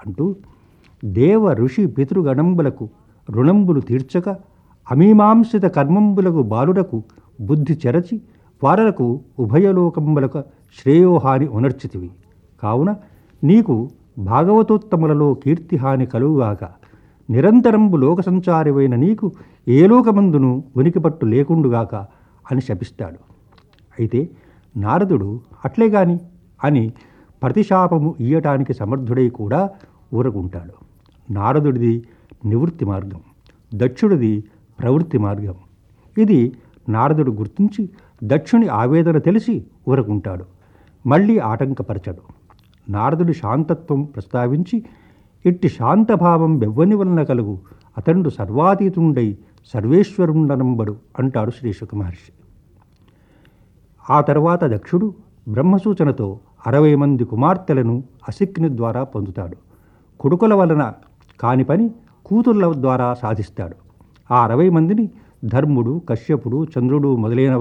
అంటూ దేవ ఋషి పితృగణంబులకు రుణంబులు తీర్చక అమీమాంసిత కర్మంబులకు బాలులకు బుద్ధి చెరచి వారలకు ఉభయలోకంబులకు శ్రేయోహాని ఉనర్చితివి కావున నీకు భాగవతోత్తములలో కీర్తిహాని కలుగుగాక నిరంతరంబు లోక సంచారివైన నీకు ఏ లోకమందును ఉనికిపట్టు లేకుండుగాక అని శపిస్తాడు అయితే నారదుడు అట్లే గాని అని ప్రతిశాపము ఇయ్యటానికి సమర్థుడై కూడా ఊరకుంటాడు నారదుడిది నివృత్తి మార్గం దక్షుడిది ప్రవృత్తి మార్గం ఇది నారదుడు గుర్తించి దక్షుని ఆవేదన తెలిసి ఊరకుంటాడు మళ్ళీ ఆటంకపరచడు నారదుడి శాంతత్వం ప్రస్తావించి ఇట్టి శాంతభావం బెవ్వని వలన కలుగు అతడు సర్వాతీతుండై సర్వేశ్వరుండనంబడు అంటాడు శ్రీశుక మహర్షి ఆ తర్వాత దక్షుడు బ్రహ్మసూచనతో అరవై మంది కుమార్తెలను అసిక్ని ద్వారా పొందుతాడు కొడుకుల వలన కాని పని కూతుర్ల ద్వారా సాధిస్తాడు ఆ అరవై మందిని ధర్ముడు కశ్యపుడు చంద్రుడు మొదలైన